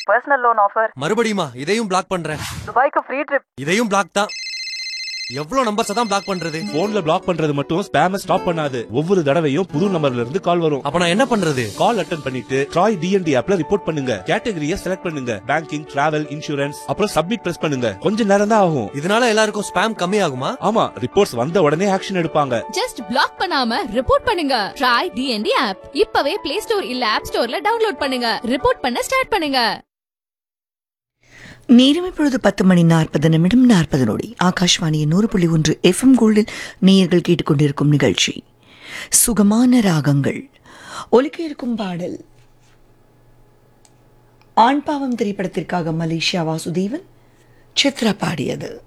personal loan offer மறுபடியுமா இதையும் black பண்றேன் துபாய்க்கு ஃப்ரீ ட்ரிப் இதையும் பிளாக் தான் எவ்வளவு நம்பர்ஸ் தான் பிளாக் பண்றது போன்ல பிளாக் பண்றது மட்டும் ஸ்பேம ஸ்டாப் பண்ணாது ஒவ்வொரு தடவையும் புது நம்பர்ல இருந்து கால் வரும் அப்ப நான் என்ன பண்றது கால் அட்டன் பண்ணிட்டு ட்ராய் டிஎன்டி ஆப்ல ரிப்போர்ட் பண்ணுங்க கேட்டகரிய செலக்ட் பண்ணுங்க பேங்கிங் டிராவல் இன்சூரன்ஸ் அப்புறம் சப்மிட் பிரஸ் பண்ணுங்க கொஞ்ச நேரம் தான் ஆகும் இதனால எல்லாருக்கும் ஸ்பேம் கம்மி ஆகுமா ஆமா ரிப்போர்ட்ஸ் வந்த உடனே ஆக்ஷன் எடுப்பாங்க ஜஸ்ட் பிளாக் பண்ணாம ரிப்போர்ட் பண்ணுங்க ட்ரை டிஎன்டி ஆப் இப்பவே பிளே ஸ்டோர் இல்ல ஆப் ஸ்டோர்ல டவுன்லோட் பண்ணுங்க ரிப்போர்ட் பண்ண ஸ்டார்ட் பண்ணுங்க நேரம் இப்பொழுது பத்து மணி நாற்பது நிமிடம் நாற்பது நொடி ஆகாஷ்வாணியின் நூறு புள்ளி ஒன்று எஃப்எம் கோல்டில் நேயர்கள் கேட்டுக்கொண்டிருக்கும் நிகழ்ச்சி சுகமான ராகங்கள் ஒலிக்க இருக்கும் பாடல் ஆண் பாவம் திரைப்படத்திற்காக மலேசியா வாசுதேவன் சித்ரா பாடியது